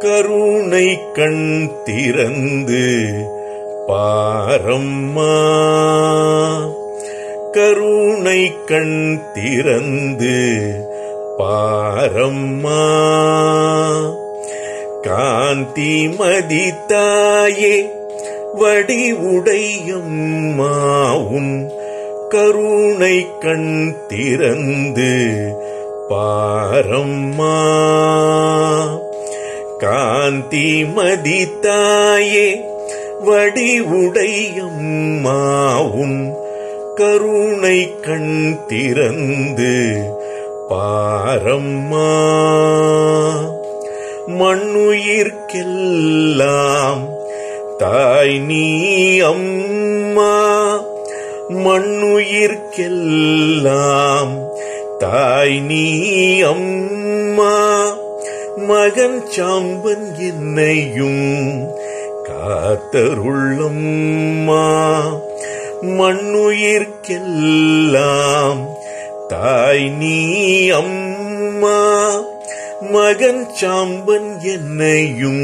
கருணை கண் திறந்து பாரம்மா கருணை கண் திறந்து பாரம்மா காந்தி மதித்தாயே வடிவுடையம்மாவும் கருணை கண் திறந்து பாரம்மா காந்தி மதித்தாயே வடிவுடையம்மாவும் கருணை கண் திறந்து பாரம்மா மண்ணுயிர்க்கெல்லாம் தாய் நீ அம்மா மண்ணுயிர்க்கெல்லாம் தாய் நீ அம்மா மகன் சாம்பன் என்னையும் காத்தருள்ளம்மா மண்ணுயிர்க்கெல்லாம் தாய் நீ அம்மா மகன் சாம்பன் என்னையும்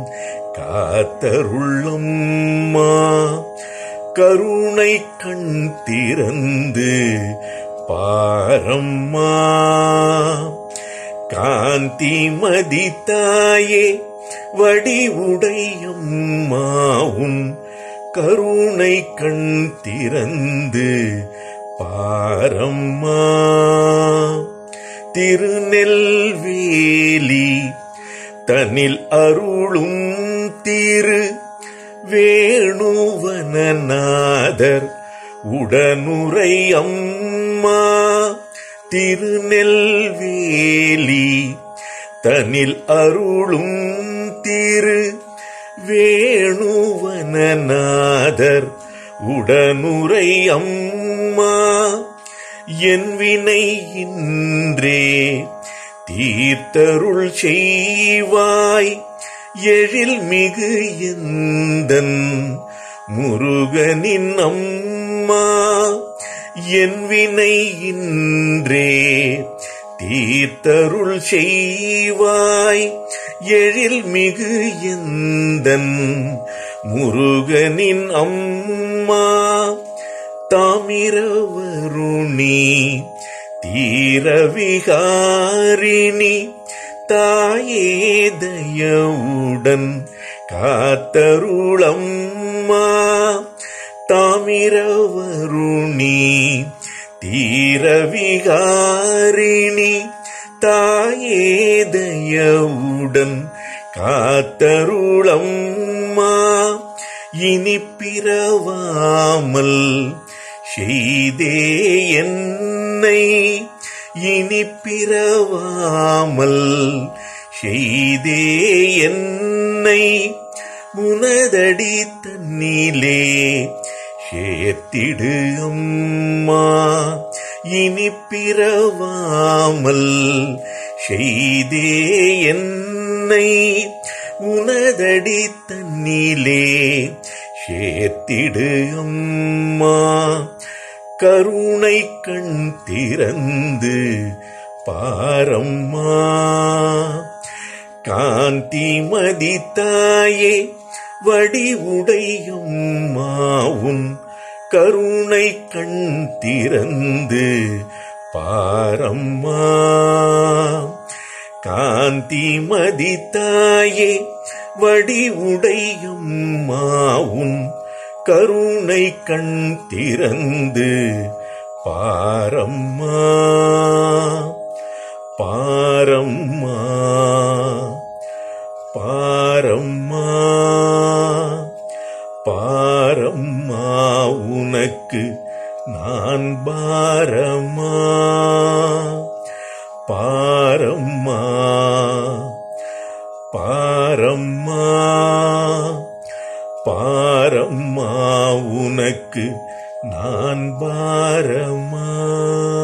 காத்தருள்ளம்மா கருணை கண் திறந்து பாரம்மா காந்தி மதித்தாயே வடிவுடையம்மாவும் கருணை கண் திறந்து பாரம்மா திருநெல்வேலி தனில் அருளும் திரு வேணுவனநாதர் உடனுரை அம்மா திருநெல்வேலி தனில் அருளும் திரு வேணுவனநாதர் உடனுரை அம்மா என் வினை இன்றே தீர்த்தருள் செய்வாய் எழில் மிகு எந்தன் முருகனின் அம்மா என் வினை இன்றே தீர்த்தருள் செய்வாய் எழில் மிகு எந்தன் முருகனின் அம்மா தாமிரவருணி தீரவிகாரிணி தாயே தயவுடன் காத்தருளம்மா தாமிரவருணி தீரவிகாரிணி தாயே தயவுடன் காத்தருளம்மா இனி பிறவாமல் செய்தே என்னை இனி பிறவாமல் செய்தே என்னை உனதடி தன்னிலே சேர்த்திடு அம்மா இனி பிறவாமல் செய்தே என்னை உனதடி தன்னிலே சேர்த்திடு அம்மா கருணை கண் திறந்து பாரம்மா காந்தி மதித்தாயே வடிவுடையம்மாவும் கருணை கண் திறந்து பாரம்மா காந்தி மதித்தாயே வடிவுடையம்மாவும் கருணை கண் திறந்து பாரம்மா பாரம்மா பாரம்மா பாரம்மா உனக்கு நான் பாரம்மா பாரம்மா பாரம்மா பாரம்மா உனக்கு நான் பாரமா